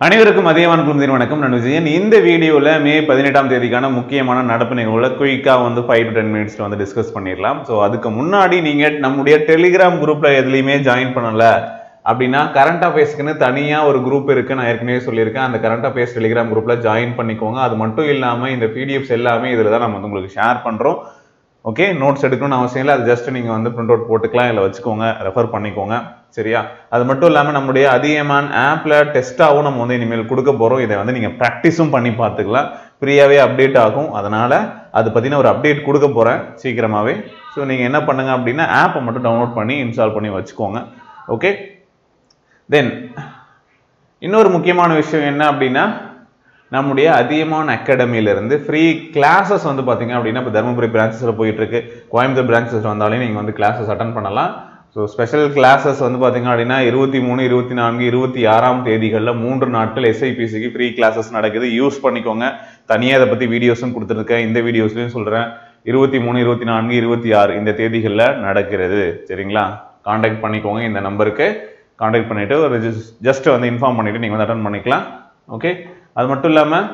அனைவருக்கும் மதியமான குழுந்தின் வணக்கம் நான் விஜயன் இந்த வீடியோவில் மே பதினெட்டாம் தேதிக்கான முக்கியமான நடப்பு நிகழ்வுகளை குயிக்காக வந்து ஃபைவ் டு டென் மினிட்ஸ்ல வந்து டிஸ்கஸ் பண்ணிடலாம் ஸோ அதுக்கு முன்னாடி நீங்கள் நம்முடைய டெலிகிராம் குரூப்பில் எதுலையுமே ஜாயின் பண்ணல அப்படின்னா கரண்ட் அஃபேர்ஸ்க்குன்னு தனியாக ஒரு குரூப் இருக்கு நான் ஏற்கனவே சொல்லியிருக்கேன் அந்த கரண்ட் அஃபேர்ஸ் டெலிகிராம் குரூப்பில் ஜாயின் பண்ணிக்கோங்க அது மட்டும் இல்லாமல் இந்த பிடிஎஃப்ஸ் எல்லாமே இதில் தான் நம்ம வந்து உங்களுக்கு ஷேர் பண்ணுறோம் ஓகே நோட்ஸ் எடுக்கணும்னு அவசியம் இல்லை அது ஜஸ்ட் நீங்கள் வந்து பிரிண்ட் அவுட் போட்டுக்கலாம் இல்லை வச்சுக்கோங்க ரெஃபர் பண்ணிக்கோங்க சரியா அது மட்டும் இல்லாமல் நம்முடைய அதிகமான ஆப்பில் டெஸ்ட்டாகவும் நம்ம வந்து இனிமேல் கொடுக்க போகிறோம் இதை வந்து நீங்கள் ப்ராக்டிஸும் பண்ணி பார்த்துக்கலாம் ஃப்ரீயாகவே அப்டேட் ஆகும் அதனால் அது பற்றின ஒரு அப்டேட் கொடுக்க போகிறேன் சீக்கிரமாகவே ஸோ நீங்கள் என்ன பண்ணுங்க அப்படின்னா ஆப்பை மட்டும் டவுன்லோட் பண்ணி இன்ஸ்டால் பண்ணி வச்சுக்கோங்க ஓகே தென் இன்னொரு முக்கியமான விஷயம் என்ன அப்படின்னா நம்முடைய அதிகமான அகாடமியிலிருந்து ஃப்ரீ கிளாஸஸ் வந்து பார்த்தீங்க அப்படின்னா இப்போ தருமபுரி பிரான்ச்சஸில் போயிட்டு இருக்கு கோயம்புத்தூர் பிரான்ச்சஸ் வந்தாலே நீங்கள் வந்து கிளாஸஸ் அட்டன் பண்ணலாம் ஸோ ஸ்பெஷல் கிளாஸஸ் வந்து பார்த்தீங்க அப்படின்னா இருபத்தி மூணு இருபத்தி நான்கு இருபத்தி ஆறாம் தேதிகளில் மூன்று நாட்கள் எஸ்ஐபிசிக்கு ஃப்ரீ கிளாஸஸ் நடக்குது யூஸ் பண்ணிக்கோங்க தனியாக இதை பற்றி வீடியோஸும் கொடுத்துருக்கேன் இந்த வீடியோஸ்லையும் சொல்கிறேன் இருபத்தி மூணு இருபத்தி நான்கு இருபத்தி ஆறு இந்த தேதிகளில் நடக்கிறது சரிங்களா காண்டாக்ட் பண்ணிக்கோங்க இந்த நம்பருக்கு காண்டாக்ட் பண்ணிவிட்டு ஒரு ஜஸ்ட் வந்து இன்ஃபார்ம் பண்ணிவிட்டு நீங்கள் வந்து அட்டன் பண்ணிக்கலாம் ஓகே அது மட்டும் இல்லாமல்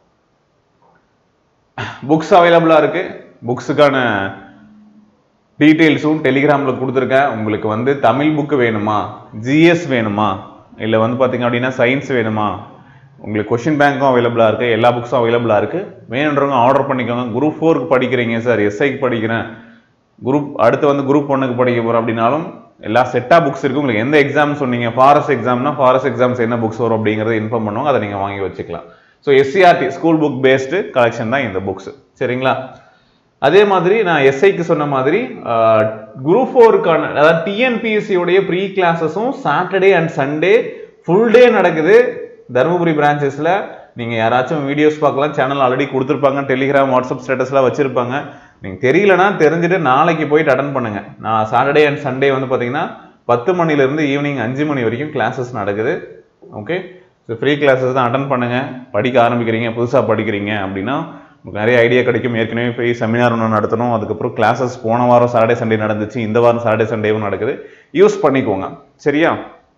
புக்ஸ் அவைலபிளாக இருக்குது புக்ஸுக்கான டீட்டெயில்ஸும் டெலிகிராமில் கொடுத்துருக்கேன் உங்களுக்கு வந்து தமிழ் புக்கு வேணுமா ஜிஎஸ் வேணுமா இல்லை வந்து பார்த்தீங்க அப்படின்னா சயின்ஸ் வேணுமா உங்களுக்கு கொஷின் பேங்க்கும் அவைலபிளாக இருக்குது எல்லா புக்ஸும் அவைலபிளாக இருக்குது வேணுன்றவங்க ஆர்டர் பண்ணிக்கோங்க குரூப் ஃபோருக்கு படிக்கிறீங்க சார் எஸ்ஐக்கு படிக்கிறேன் குரூப் அடுத்து வந்து குரூப் ஒன்றுக்கு படிக்க போகிறோம் அப்படின்னாலும் எல்லா செட்டாக புக்ஸ் இருக்குது உங்களுக்கு எந்த எக்ஸாம் சொன்னீங்க ஃபாரஸ்ட் எக்ஸாம்னா ஃபாரஸ்ட் எக்ஸாம்ஸ் என்ன புக்ஸ் வரும் அப்படிங்கிறத இன்ஃபார்ம் பண்ணுவாங்க அதை நீங்கள் வாங்கி வச்சுக்கலாம் so SCRT school book based collection தான் இந்த புக்ஸ் சரிங்களா அதே மாதிரி நான் எஸ்ஐக்கு சொன்ன மாதிரி குரூப் ஃபோருக்கான அதாவது டிஎன்பிஎஸ்சியோடைய ப்ரீ கிளாஸஸும் Saturday and Sunday full day நடக்குது தருமபுரி பிரான்ச்சஸில் நீங்கள் யாராச்சும் வீடியோஸ் பார்க்கலாம் சேனல் ஆல்ரெடி கொடுத்துருப்பாங்க டெலிகிராம் வாட்ஸ்அப் ஸ்டேட்டஸ்லாம் வச்சுருப்பாங்க நீங்கள் தெரியலனா தெரிஞ்சுட்டு நாளைக்கு போயிட்டு அட்டன் பண்ணுங்க நான் சாட்டர்டே அண்ட் சண்டே வந்து பார்த்தீங்கன்னா பத்து மணிலேருந்து ஈவினிங் அஞ்சு மணி வரைக்கும் கிளாஸஸ் நடக்குது ஓகே ஸோ ஃப்ரீ கிளாஸஸ் தான் அட்டன் பண்ணுங்க படிக்க ஆரம்பிக்கிறீங்க புதுசாக படிக்கிறீங்க அப்படின்னா உங்களுக்கு நிறைய ஐடியா கிடைக்கும் ஏற்கனவே போய் செமினார் ஒன்று நடத்தணும் அதுக்கப்புறம் கிளாஸஸ் போன வாரம் சாட்டர்டே சண்டே நடந்துச்சு இந்த வாரம் சாட்டர்டே சண்டேவும் நடக்குது யூஸ் பண்ணிக்கோங்க சரியா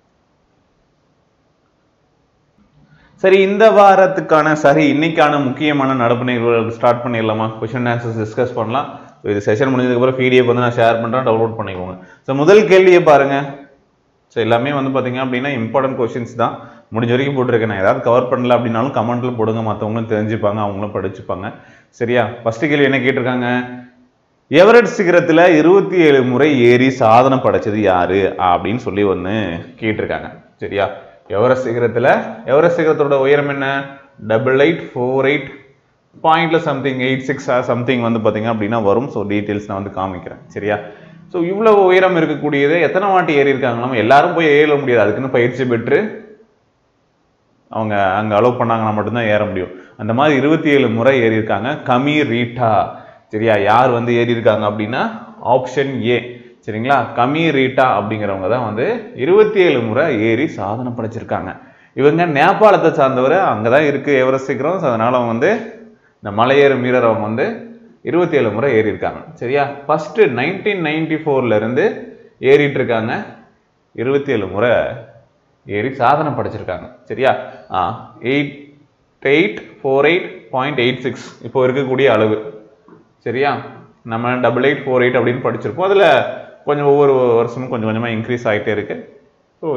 சரி இந்த வாரத்துக்கான சரி இன்னைக்கான முக்கியமான நடப்பு நிகழ்வுகள் ஸ்டார்ட் பண்ணிடலாமா கொஷின் ஆன்சர்ஸ் டிஸ்கஸ் பண்ணலாம் ஸோ இது செஷன் முடிஞ்சதுக்கப்புறம் பிடிஎஃப் வந்து நான் ஷேர் பண்ணுறேன் டவுன்லோட் பண்ணிக்கோங்க ஸோ முதல் கேள்வியை பாருங்க ஸோ எல்லாமே வந்து பார்த்தீங்க அப்படின்னா இம்பார்ட்டன்ட் கொஷின்ஸ் தான் முடிஞ்ச வரைக்கும் போட்டிருக்கேன் நான் ஏதாவது கவர் பண்ணல அப்படின்னாலும் கமெண்ட்ல போடுங்க மற்றவங்களும் தெரிஞ்சுப்பாங்க அவங்களும் படிச்சுப்பாங்க சரியா ஃபர்ஸ்ட் கேள்வி என்ன கேட்டிருக்காங்க எவரெட் சிகரத்தில் இருபத்தி ஏழு முறை ஏறி சாதனை படைச்சது யாரு அப்படின்னு சொல்லி ஒன்று கேட்டிருக்காங்க சரியா எவரெஸ்ட் சிகரத்தில் எவரெஸ்ட் சிகரத்தோட உயரம் என்ன டபுள் எயிட் ஃபோர் எயிட் பாயிண்ட்ல சம்திங் எயிட் சிக்ஸ் சம்திங் வந்து பார்த்தீங்க அப்படின்னா வரும் ஸோ டீட்டெயில்ஸ் நான் வந்து காமிக்கிறேன் சரியா ஸோ இவ்வளவு உயரம் இருக்கக்கூடியது எத்தனை வாட்டி ஏறி இருக்காங்களாம் எல்லாரும் போய் ஏற முடியாது அதுக்குன்னு பயிற்சி பெற்று அவங்க அங்கே அலோவ் பண்ணாங்கன்னா மட்டும்தான் ஏற முடியும் அந்த மாதிரி இருபத்தி ஏழு முறை ஏறி இருக்காங்க கமி ரீட்டா சரியா யார் வந்து ஏறி இருக்காங்க அப்படின்னா ஆப்ஷன் ஏ சரிங்களா கமி ரீட்டா அப்படிங்கிறவங்க தான் வந்து இருபத்தி ஏழு முறை ஏறி சாதனை படைச்சிருக்காங்க இவங்க நேபாளத்தை சார்ந்தவர் அங்கே தான் இருக்கு எவரெஸ்ட் சிகரம் ஸோ அதனால அவங்க வந்து இந்த மலையேறும் வீரர் அவங்க வந்து இருபத்தி ஏழு முறை ஏறி இருக்காங்க சரியா ஃபர்ஸ்ட் நைன்டீன் நைன்டி ஃபோர்ல இருந்து ஏறிட்டு இருக்காங்க இருபத்தி ஏழு முறை ஏறி சாதனை படைச்சிருக்காங்க சரியா ஆ eight eight four eight point eight six இப்போ இருக்கக்கூடிய அளவு சரியா நம்ம டபுள் எயிட் ஃபோர் எயிட் அப்படின்னு படிச்சிருப்போம் அதில் கொஞ்சம் ஒவ்வொரு வருஷமும் கொஞ்சம் கொஞ்சமாக இன்க்ரீஸ் ஆகிட்டே இருக்கு ஸோ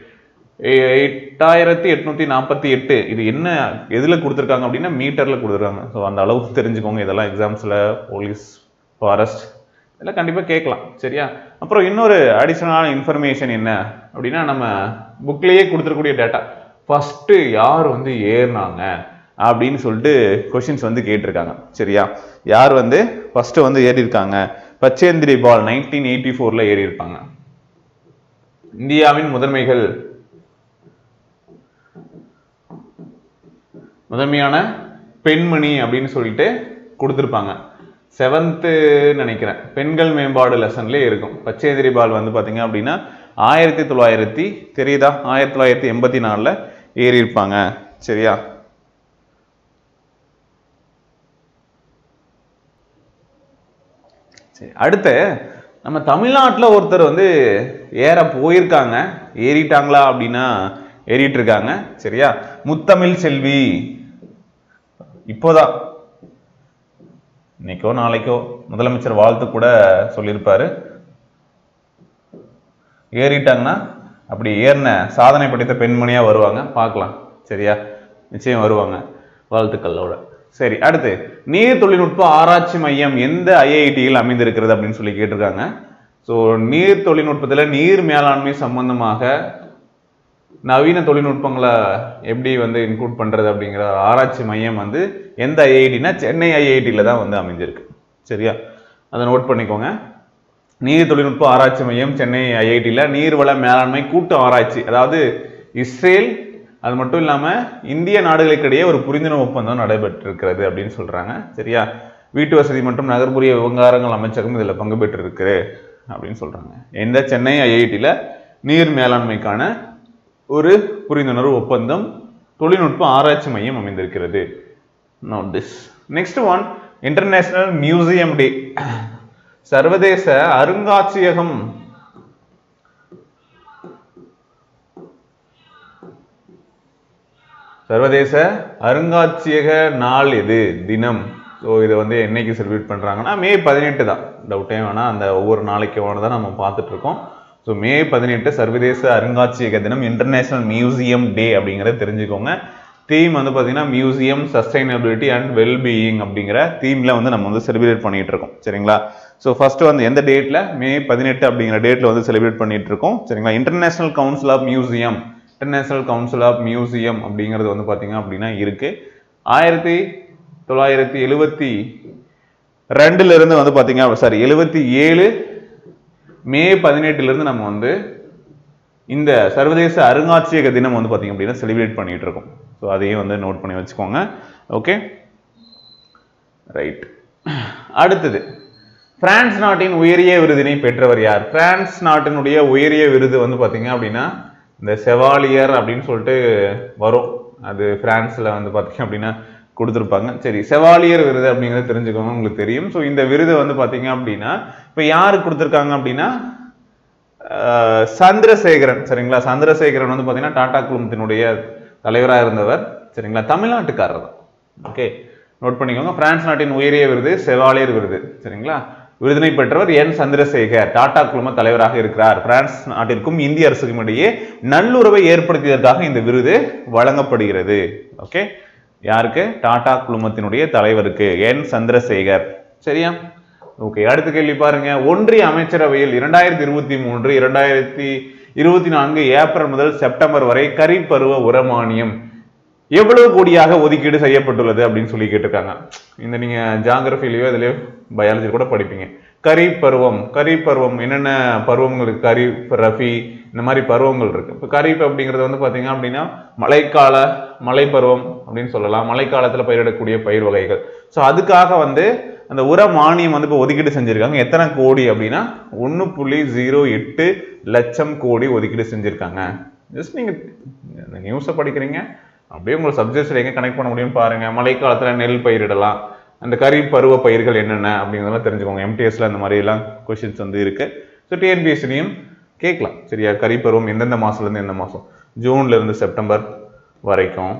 எட்டாயிரத்தி எட்நூத்தி நாற்பத்தி எட்டு இது என்ன எதில் கொடுத்துருக்காங்க அப்படின்னா மீட்டரில் கொடுத்துருக்காங்க ஸோ அந்த அளவுக்கு தெரிஞ்சுக்கோங்க இதெல்லாம் எக்ஸாம்ஸில் போலீஸ் ஃபாரஸ்ட் இதெல்லாம் கண்டிப்பாக கேட்கலாம் சரியா அப்புறம் இன்னொரு அடிஷ்னலான இன்ஃபர்மேஷன் என்ன அப்படின்னா நம்ம புக்லேயே கொடுத்துருக்கூடிய டேட்டா ஃபஸ்ட்டு யார் வந்து ஏறினாங்க அப்படின்னு சொல்லிட்டு கொஷின்ஸ் வந்து கேட்டிருக்காங்க சரியா யார் வந்து ஃபஸ்ட்டு வந்து ஏறி இருக்காங்க பச்சேந்திரி பால் நைன்டீன் எயிட்டி ஃபோரில் ஏறி இருப்பாங்க இந்தியாவின் முதன்மைகள் முதன்மையான பெண்மணி அப்படின்னு சொல்லிட்டு கொடுத்துருப்பாங்க செவன்த்து நினைக்கிறேன் பெண்கள் மேம்பாடு லெசன்லேயே இருக்கும் பச்சேந்திரி பால் வந்து பார்த்தீங்க அப்படின்னா ஆயிரத்தி தொள்ளாயிரத்தி தெரியுதா ஆயிரத்தி தொள்ளாயிரத்தி எண்பத்தி நாலில் ஏறி இருப்பாங்க சரியா சரி அடுத்து நம்ம தமிழ்நாட்டில் ஒருத்தர் வந்து ஏற போயிருக்காங்க ஏறிட்டாங்களா அப்படின்னா ஏறிட்டு இருக்காங்க சரியா முத்தமிழ் செல்வி இப்போதான் இன்னைக்கோ நாளைக்கோ முதலமைச்சர் வாழ்த்து கூட சொல்லியிருப்பாரு ஏறிட்டாங்கன்னா அப்படி ஏறின சாதனை படைத்த பெண்மணியா வருவாங்க பார்க்கலாம் சரியா நிச்சயம் வருவாங்க வாழ்த்துக்களோட சரி அடுத்து நீர் தொழில்நுட்ப ஆராய்ச்சி மையம் எந்த ஐஐடியில் அமைந்திருக்கிறது அப்படின்னு சொல்லி கேட்டிருக்காங்க ஸோ நீர் தொழில்நுட்பத்துல நீர் மேலாண்மை சம்பந்தமாக நவீன தொழில்நுட்பங்களை எப்படி வந்து இன்க்ளூட் பண்றது அப்படிங்கிற ஆராய்ச்சி மையம் வந்து எந்த ஐஐடினா சென்னை ஐஐடியில் தான் வந்து அமைஞ்சிருக்கு சரியா அதை நோட் பண்ணிக்கோங்க நீர் தொழில்நுட்ப ஆராய்ச்சி மையம் சென்னை ஐஐடியில் நீர்வள மேலாண்மை கூட்டு ஆராய்ச்சி அதாவது இஸ்ரேல் அது மட்டும் இல்லாம இந்திய நாடுகளுக்கிடையே ஒரு புரிந்துணர்வு ஒப்பந்தம் நடைபெற்றிருக்கிறது அப்படின்னு சொல்றாங்க சரியா வீட்டு வசதி மற்றும் நகர்ப்புற விவகாரங்கள் அமைச்சகம் இதுல பங்கு பெற்றிருக்கு அப்படின்னு சொல்றாங்க எந்த சென்னை ஐஐடியில் நீர் மேலாண்மைக்கான ஒரு புரிந்துணர்வு ஒப்பந்தம் தொழில்நுட்ப ஆராய்ச்சி மையம் அமைந்திருக்கிறது note this next one international museum day சர்வதேச அருங்காட்சியகம் சர்வதேச அருங்காட்சியக நாள் எது தினம் ஸோ இதை வந்து என்னைக்கு செலிப்ரேட் பண்றாங்கன்னா மே பதினெட்டு தான் டவுட்டே வேணா அந்த ஒவ்வொரு நாளைக்கு தான் நம்ம பார்த்துட்டு இருக்கோம் ஸோ மே பதினெட்டு சர்வதேச அருங்காட்சியக தினம் இன்டர்நேஷனல் மியூசியம் டே அப்படிங்கிறத தெரிஞ்சுக்கோங்க தீம் வந்து பார்த்தீங்கன்னா மியூசியம் சஸ்டைனபிலிட்டி அண்ட் வெல்பீயிங் அப்படிங்கிற தீம்ல வந்து நம்ம வந்து செலிப்ரேட் பண்ணிட்டு இருக்கோம் சரிங்களா ஸோ ஃபர்ஸ்ட் வந்து எந்த டேட்ல மே பதினெட்டு அப்படிங்கிற டேட்ல வந்து செலிப்ரேட் பண்ணிட்டு இருக்கோம் சரிங்களா International Council of Museum International Council of Museum அப்படிங்கிறது வந்து பார்த்தீங்க அப்படின்னா இருக்கு ஆயிரத்தி தொள்ளாயிரத்தி எழுவத்தி ரெண்டுல இருந்து வந்து பார்த்தீங்க சாரி எழுவத்தி ஏழு மே பதினெட்டுல இருந்து நம்ம வந்து இந்த சர்வதேச அருங்காட்சியக தினம் வந்து பார்த்தீங்க அப்படின்னா செலிப்ரேட் பண்ணிட்டு இருக்கோம் ஸோ அதையும் வந்து நோட் பண்ணி வச்சுக்கோங்க ஓகே ரைட் அடுத்தது பிரான்ஸ் நாட்டின் உயரிய விருதினை பெற்றவர் யார் பிரான்ஸ் நாட்டினுடைய உயரிய விருது வந்து பார்த்தீங்க அப்படின்னா இந்த செவாலியர் அப்படின்னு சொல்லிட்டு வரும் அது பிரான்ஸ்ல வந்து பார்த்தீங்க அப்படின்னா கொடுத்துருப்பாங்க சரி செவாலியர் விருது அப்படிங்கிறது தெரிஞ்சுக்கோங்க உங்களுக்கு தெரியும் ஸோ இந்த விருது வந்து பார்த்தீங்க அப்படின்னா இப்போ யாருக்கு கொடுத்துருக்காங்க அப்படின்னா ஆஹ் சந்திரசேகரன் சரிங்களா சந்திரசேகரன் வந்து பார்த்தீங்கன்னா டாடா குழுமத்தினுடைய தலைவராக இருந்தவர் சரிங்களா தமிழ்நாட்டுக்காரர் தான் ஓகே நோட் பண்ணிக்கோங்க பிரான்ஸ் நாட்டின் உயரிய விருது செவாலியர் விருது சரிங்களா விருதினை பெற்றவர் என் சந்திரசேகர் டாடா குழும தலைவராக இருக்கிறார் பிரான்ஸ் நாட்டிற்கும் இந்திய அரசுக்கும் இடையே நல்லுறவை ஏற்படுத்தியதற்காக இந்த விருது வழங்கப்படுகிறது ஓகே யாருக்கு டாடா குழுமத்தினுடைய தலைவருக்கு என் சந்திரசேகர் சரியா ஓகே அடுத்த கேள்வி பாருங்க ஒன்றிய அமைச்சரவையில் இரண்டாயிரத்தி இருபத்தி மூன்று இரண்டாயிரத்தி இருபத்தி நான்கு ஏப்ரல் முதல் செப்டம்பர் வரை கரிப் பருவ உரமானியம் எவ்வளவு கோடியாக ஒதுக்கீடு செய்யப்பட்டுள்ளது அப்படின்னு சொல்லி கேட்டிருக்காங்க இந்த நீங்க ஜாகிரபிலையோ இதுலயோ பயாலஜி கூட படிப்பீங்க கரீப் பருவம் கரீப் பருவம் என்னென்ன பருவங்களுக்கு கரீப் ரஃபி இந்த மாதிரி பருவங்கள் இருக்கு இப்போ கரீப் அப்படிங்கிறது வந்து பாத்தீங்க அப்படின்னா மழைக்கால மழை பருவம் அப்படின்னு சொல்லலாம் மழைக்காலத்துல பயிரிடக்கூடிய பயிர் வகைகள் ஸோ அதுக்காக வந்து அந்த உர மானியம் வந்து இப்போ ஒதுக்கீடு செஞ்சிருக்காங்க எத்தனை கோடி அப்படின்னா ஒன்று புள்ளி ஜீரோ எட்டு லட்சம் கோடி ஒதுக்கீடு செஞ்சிருக்காங்க ஜஸ்ட் நீங்க இந்த நியூஸை படிக்கிறீங்க அப்படியே உங்கள் சப்ஜெக்ட்ஸில் எங்கே கனெக்ட் பண்ண முடியும்னு பாருங்க மழைக்காலத்துல நெல் பயிரிடலாம் அந்த கரீப் பருவ பயிர்கள் என்னென்ன அப்படிங்கிறதெல்லாம் தெரிஞ்சுக்கோங்க எம்டிஎஸ்ல அந்த மாதிரி எல்லாம் கொஷின்ஸ் வந்து இருக்கு ஸோ டிஎன்பிஎஸ்சிலையும் கேட்கலாம் சரியா கரீப் பருவம் எந்தெந்த மாசத்துல இருந்து எந்த மாசம் ஜூன்ல இருந்து செப்டம்பர் வரைக்கும்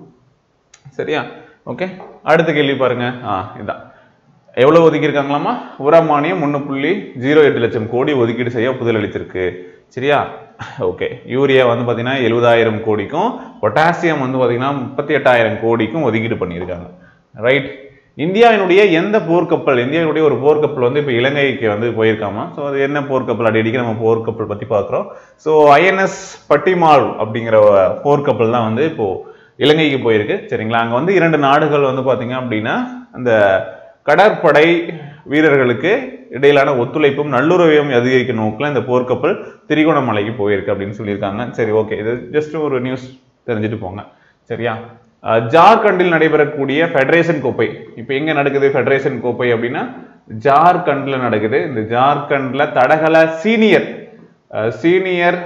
சரியா ஓகே அடுத்த கேள்வி பாருங்க ஆ இதான் எவ்வளவு ஒதுக்கியிருக்காங்களாமா உரமானியம் ஒன்று புள்ளி ஜீரோ எட்டு லட்சம் கோடி ஒதுக்கீடு செய்ய ஒப்புதல் அளித்திருக்கு சரியா ஓகே யூரியா வந்து பார்த்தீங்கன்னா எழுபதாயிரம் கோடிக்கும் பொட்டாசியம் வந்து பார்த்தீங்கன்னா முப்பத்தி எட்டாயிரம் கோடிக்கும் ஒதுக்கீடு பண்ணியிருக்காங்க ரைட் இந்தியாவினுடைய எந்த போர்க்கப்பல் இந்தியாவினுடைய ஒரு போர்க்கப்பல் வந்து இப்போ இலங்கைக்கு வந்து போயிருக்காமா ஸோ அது என்ன போர்க்கப்பல் அடிக்கடி நம்ம போர்க்கப்பல் பற்றி பார்க்குறோம் ஸோ ஐஎன்எஸ் பட்டிமால் அப்படிங்கிற போர்க்கப்பல் தான் வந்து இப்போ இலங்கைக்கு போயிருக்கு சரிங்களா அங்கே வந்து இரண்டு நாடுகள் வந்து பார்த்தீங்க அப்படின்னா அந்த கடற்படை வீரர்களுக்கு இடையிலான ஒத்துழைப்பும் நல்லுறவையும் அதிகரிக்கும் நோக்கில் இந்த போர்க்கப்பல் திரிகோணமலைக்கு போயிருக்கு அப்படின்னு சொல்லியிருக்காங்க சரி ஓகே இது ஜஸ்ட் ஒரு நியூஸ் தெரிஞ்சுட்டு போங்க சரியா அஹ் ஜார்க்கண்டில் நடைபெறக்கூடிய ஃபெடரேஷன் கோப்பை இப்போ எங்க நடக்குது ஃபெடரேஷன் கோப்பை அப்படின்னா ஜார்க்கண்ட்ல நடக்குது இந்த ஜார்க்கண்ட்ல தடகள சீனியர் சீனியர்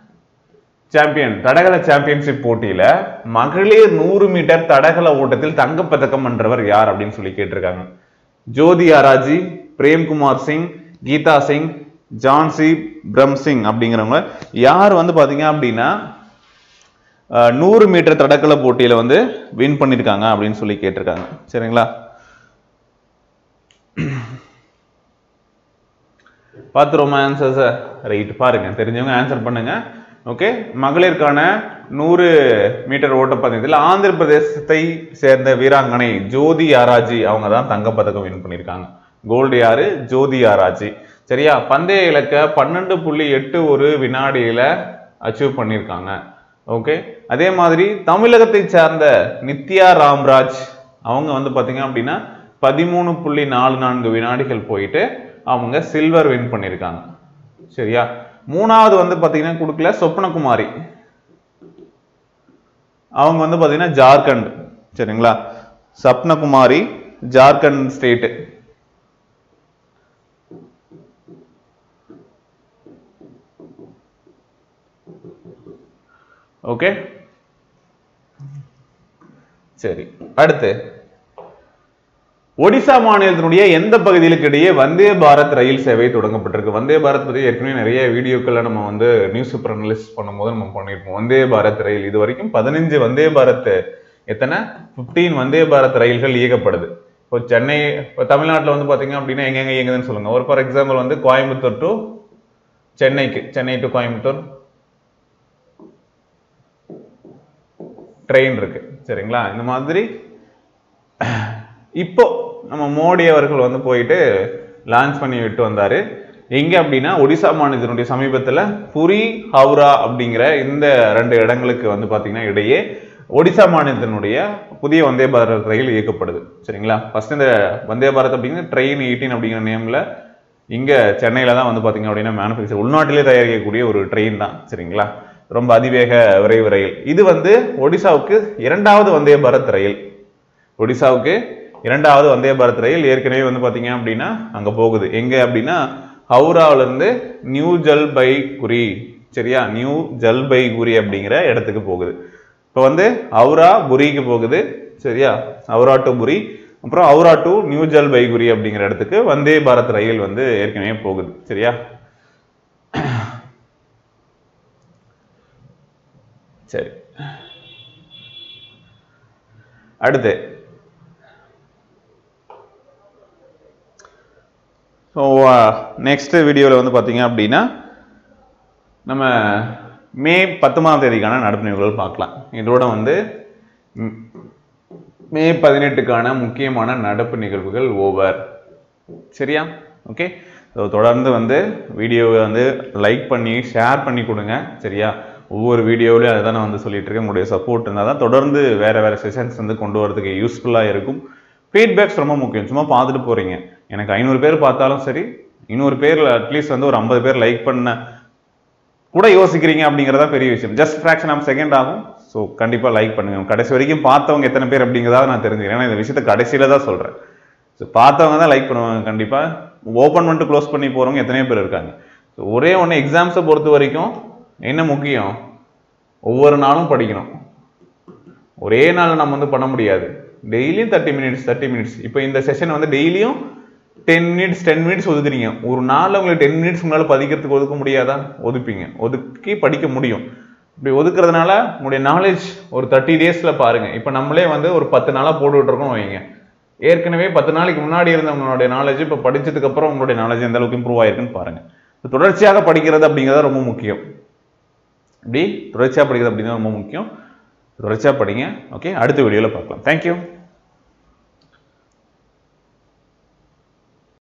சாம்பியன் தடகள சாம்பியன்ஷிப் போட்டியில மகளிர் நூறு மீட்டர் தடகள ஓட்டத்தில் தங்கப்பதக்கம் வென்றவர் யார் அப்படின்னு சொல்லி கேட்டிருக்காங்க ஜோதி ஆராஜி பிரேம்குமார் சிங் கீதா சிங் ஜான்சி பிரம் சிங் அப்படிங்கிறவங்க யார் வந்து பாத்தீங்க அப்படின்னா அஹ், நூறு மீட்டர் தடகள போட்டியில வந்து வின் பண்ணியிருக்காங்க அப்படின்னு சொல்லி கேட்டிருக்காங்க சரிங்களா பார்த்துருவோமா ஆன்சர்ஸை ரைட் பாருங்க தெரிஞ்சவங்க ஆன்சர் பண்ணுங்க ஓகே மகளிருக்கான நூறு மீட்டர் ஓட்டப்பந்தயத்தில் ஆந்திர பிரதேசத்தை சேர்ந்த வீராங்கனை ஜோதி ஆராஜி அவங்க தான் தங்கப்பதக்கம் வின் பண்ணியிருக்காங்க கோல்டு யாரு ஜோதி ஆராஜி சரியா பந்தய இலக்க பன்னெண்டு புள்ளி எட்டு ஒரு வினாடியில அச்சீவ் பண்ணியிருக்காங்க ஓகே அதே மாதிரி தமிழகத்தை சார்ந்த நித்யா ராம்ராஜ் அவங்க வந்து பாத்தீங்க அப்படின்னா பதிமூணு புள்ளி நாலு நான்கு வினாடிகள் போயிட்டு அவங்க சில்வர் வின் பண்ணியிருக்காங்க சரியா மூணாவது வந்து பாத்தீங்கன்னா கொடுக்கல சொப்னகுமாரி அவங்க வந்து பாத்தீங்கன்னா ஜார்க்கண்ட் சரிங்களா சப்னகுமாரி ஜார்க்கண்ட் ஸ்டேட் ஓகே சரி அடுத்து ஒடிசா மாநிலத்தினுடைய எந்த பகுதிகளுக்கு இடையே வந்தே பாரத் ரயில் சேவை தொடங்கப்பட்டிருக்கு வந்தே பாரத் பத்தி ஏற்கனவே நிறைய வீடியோக்கள்ல நம்ம வந்து நியூஸ் பேப்பர் அனலிஸ்ட் பண்ணும்போது நம்ம பண்ணியிருப்போம் வந்தே பாரத் ரயில் இது வரைக்கும் பதினஞ்சு வந்தே பாரத் எத்தனை 15 வந்தே பாரத் ரயில்கள் இயக்கப்படுது இப்போ சென்னை இப்போ தமிழ்நாட்டில் வந்து பாத்தீங்க அப்படின்னா எங்கெங்க இயங்குதுன்னு சொல்லுங்க ஒரு ஃபார் எக்ஸாம்பிள் வந்து கோயம்புத்தூர் டு சென்னைக்கு சென்னை டு கோயம்புத்தூர் ட்ரெயின் இருக்கு சரிங்களா இந்த மாதிரி இப்போ நம்ம மோடி அவர்கள் வந்து போயிட்டு லான்ச் பண்ணி விட்டு வந்தாரு எங்க அப்படின்னா ஒடிசா மாநிலத்தினுடைய சமீபத்துல புரி ஹவுரா அப்படிங்கிற இந்த ரெண்டு இடங்களுக்கு வந்து பாத்தீங்கன்னா இடையே ஒடிசா மாநிலத்தினுடைய புதிய வந்தே பாரத் ரயில் இயக்கப்படுது சரிங்களா ஃபர்ஸ்ட் இந்த வந்தே பாரத் அப்படிங்கிற ட்ரெயின் எயிட்டீன் அப்படிங்கிற நேம்ல இங்க சென்னையில தான் வந்து பாத்தீங்க அப்படின்னா மேனுஃபேக்சர் உள்நாட்டிலே தயாரிக்கக்கூடிய ஒரு ட்ரெயின் தான் சரிங்களா ரொம்ப அதிவேக விரைவு ரயில் இது வந்து ஒடிசாவுக்கு இரண்டாவது வந்தே பாரத் ரயில் ஒடிசாவுக்கு இரண்டாவது வந்தே பாரத் ரயில் ஏற்கனவே வந்து பாத்தீங்க அப்படின்னா அங்க போகுது எங்க அப்படின்னா ஹவுராவுல இருந்து நியூ ஜல்பைகுரி சரியா நியூ ஜல்பைகுரி அப்படிங்கிற இடத்துக்கு போகுது இப்போ வந்து ஹவுரா புரிக்கு போகுது சரியா ஹவுரா டு புரி அப்புறம் ஹவுரா டு நியூ ஜல்பைகுரி அப்படிங்கிற இடத்துக்கு வந்தே பாரத் ரயில் வந்து ஏற்கனவே போகுது சரியா சரி அடுத்து ஸோ நெக்ஸ்ட் வீடியோவில் வந்து பார்த்தீங்க அப்படின்னா நம்ம மே பத்தொன்பதாம் தேதிக்கான நடப்பு நிகழ்வுகள் பார்க்கலாம் இதோட வந்து ம், மே பதினெட்டுக்கான முக்கியமான நடப்பு நிகழ்வுகள் ஓவர் சரியா ஓகே ஸோ தொடர்ந்து வந்து வீடியோவை வந்து லைக் பண்ணி ஷேர் பண்ணி கொடுங்க சரியா ஒவ்வொரு வீடியோவிலையும் அதை தான் நான் வந்து சொல்லிட்டு இருக்கேன் உங்களுடைய சப்போர்ட் இருந்தால் தான் தொடர்ந்து வேற வேற செஷன்ஸ் வந்து கொண்டு வரதுக்கு யூஸ்ஃபுல்லாக இருக்கும் ஃபீட்பேக்ஸ் ரொம்ப முக்கியம் சும்மா பார்த்துட்டு போறீங்க எனக்கு ஐநூறு பேர் பார்த்தாலும் சரி இன்னொரு பேர் அட்லீஸ்ட் வந்து ஒரு ஐம்பது பேர் லைக் பண்ண கூட யோசிக்கிறீங்க அப்படிங்கிறதா பெரிய விஷயம் ஜஸ்ட் ஃப்ராக்ஷன் ஆஃப் செகண்ட் ஆகும் ஸோ கண்டிப்பாக லைக் பண்ணுங்க கடைசி வரைக்கும் பார்த்தவங்க எத்தனை பேர் அப்படிங்கிறத நான் தெரிஞ்சுக்கிறேன் ஏன்னா இந்த விஷயத்த கடைசியில தான் சொல்கிறேன் ஸோ பார்த்தவங்க தான் லைக் பண்ணுவாங்க கண்டிப்பாக ஓப்பன் பண்ணிட்டு க்ளோஸ் பண்ணி போகிறவங்க எத்தனையோ பேர் இருக்காங்க ஸோ ஒரே ஒன்று எக்ஸாம்ஸை பொறுத்த வரைக்கும் என்ன முக்கியம் ஒவ்வொரு நாளும் படிக்கணும் ஒரே நாள் நம்ம வந்து பண்ண முடியாது டெய்லியும் தேர்ட்டி மினிட்ஸ் தேர்ட்டி மினிட்ஸ் இப்போ இந்த செஷன் வந்து டெய்லியும் டென் மினிட்ஸ் டென் மினிட்ஸ் ஒதுக்குறீங்க ஒரு நாளில் உங்களுக்கு டென் மினிட்ஸ் உங்களால் பதிக்கிறதுக்கு ஒதுக்க முடியாதா ஒதுப்பீங்க ஒதுக்கி படிக்க முடியும் இப்படி ஒதுக்குறதுனால உங்களுடைய நாலேஜ் ஒரு தேர்ட்டி டேஸில் பாருங்க இப்போ நம்மளே வந்து ஒரு பத்து நாளாக போட்டுக்கிட்டு இருக்கோம் வைங்க ஏற்கனவே பத்து நாளைக்கு முன்னாடி இருந்த உங்களுடைய நாலேஜ் இப்போ படிச்சதுக்கு அப்புறம் உங்களுடைய நாலேஜ் எந்த அளவுக்கு இம்ப்ரூவ் ஆயிருக்குன்னு பாருங்க இப்ப தொடர்ச்சியாக படிக்கிறது அப்படிங்கிறது ரொம்ப முக்கியம் இப்படி தொடர்ச்சியாக படிக்கிறது அப்படிங்கிறது ரொம்ப முக்கியம் தொடர்ச்சியாக படிங்க ஓகே அடுத்த வீடியோவில் பார்க்கலாம் தேங்க்யூ